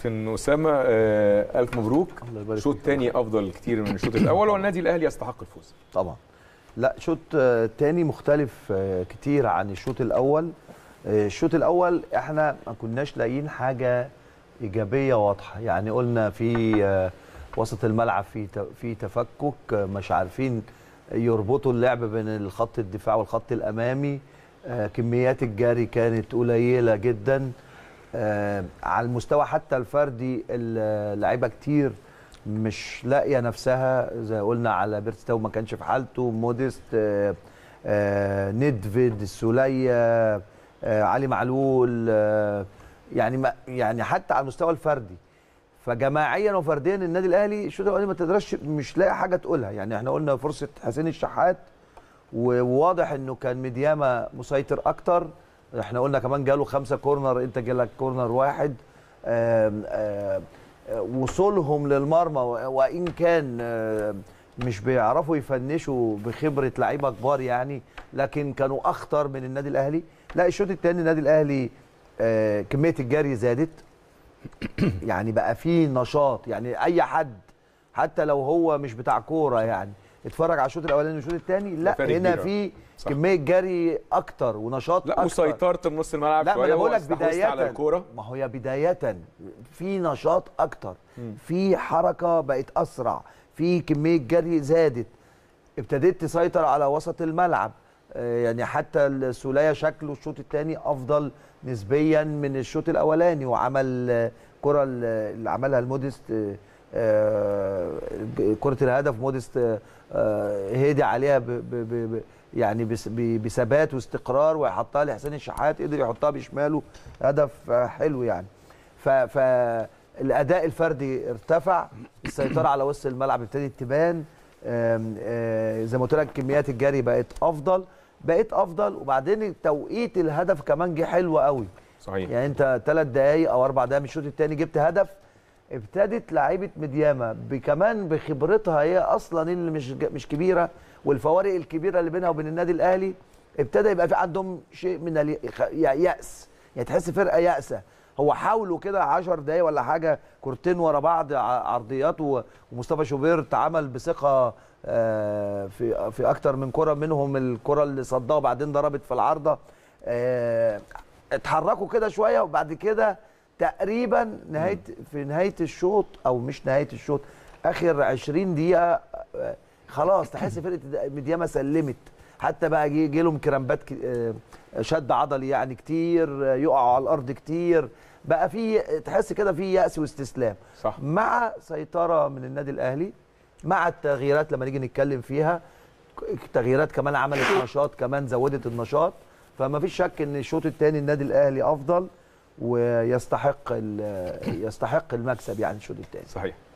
كابتن اسامه آه، الف مبروك الله يبارك شوط فيك. تاني افضل كتير من الشوط الاول والنادي الاهلي يستحق الفوز طبعا لا شوط آه، تاني مختلف آه، كتير عن الشوط الاول آه، الشوط الاول احنا ما كناش لاقيين حاجه ايجابيه واضحه يعني قلنا في آه، وسط الملعب في ت- في تفكك آه، مش عارفين يربطوا اللعب بين الخط الدفاع والخط الامامي آه، كميات الجري كانت قليله جدا آه، على المستوى حتى الفردي اللعيبه كتير مش لاقيه نفسها زي قلنا على بيرستاو ما كانش في حالته موديست آه، آه، ندفيد السوليه آه، علي معلول آه، يعني ما يعني حتى على المستوى الفردي فجماعيا وفرديا النادي الاهلي الشوط الاولاني ما تقدرش مش لاقي حاجه تقولها يعني احنا قلنا فرصه حسين الشحات وواضح انه كان ميدياما مسيطر اكتر احنا قلنا كمان جاله خمسه كورنر انت جالك كورنر واحد آم، آم، آه، وصولهم للمرمى و- وان كان آه، مش بيعرفوا يفنشوا بخبره لعيبه كبار يعني لكن كانوا اخطر من النادي الاهلي لا الشوط الثاني النادي الاهلي آه، كميه الجري زادت يعني بقى فيه نشاط يعني اي حد حتى لو هو مش بتاع كوره يعني اتفرج على الشوط الاولاني والشوط الثاني لا فرق هنا كبير. في صح. كميه جري اكتر ونشاط لا اكتر وسيطرت بنص الملعب لا ما شويه انا بقول لك واستحوذت بدايه على الكوره ما هو يا بدايه في نشاط اكتر مم. في حركه بقت اسرع في كميه جري زادت ابتديت تسيطر على وسط الملعب آه، يعني حتى السوليه شكله الشوط الثاني افضل نسبيا من الشوط الاولاني وعمل آه، كره ال- اللي عملها المودست آه، آه، كره الهدف مودست آه، آه، هدي عليها ب ب ب ب يعني بس- ب- بثبات واستقرار ويحطها لحسين الشحات قدر يحطها بشماله هدف آه، حلو يعني ف ف الاداء الفردي ارتفع السيطره على وسط الملعب ابتدت تبان آم، آه، زي ما قلت لك كميات الجري بقت افضل بقت افضل وبعدين توقيت الهدف كمان جه حلو قوي صحيح يعني انت ثلاث دقايق او اربع دقايق من الشوط الثاني جبت هدف ابتدت لعيبه مدياما كمان بخبرتها هي اصلا اللي مش مش كبيره والفوارق الكبيره اللي بينها وبين النادي الاهلي ابتدى يبقى في عندهم شيء من اليأس يعني تحس فرقه يأسه هو حاولوا كده 10 دقايق ولا حاجه كورتين ورا بعض ع- عرضيات و- ومصطفى شوبير اتعامل بثقه آه، في في اكتر من كره منهم الكره اللي صدها وبعدين ضربت في العارضه آه، اتحركوا كده شويه وبعد كده تقريبا نهايه في نهايه الشوط او مش نهايه الشوط اخر 20 دقيقه آه، خلاص تحس فرقه مدياما سلمت حتى بقى جه جه لهم كرامبات ك- آه، شد عضلي يعني كتير آه، يقعوا على الارض كتير بقى في تحس كده في يأس واستسلام صح مع سيطره من النادي الاهلي مع التغييرات لما نيجي نتكلم فيها التغييرات كمان عملت نشاط كمان زودت النشاط فما فيش شك ان الشوط الثاني النادي الاهلي افضل ويستحق ال- يستحق المكسب يعني الشوط الثاني صحيح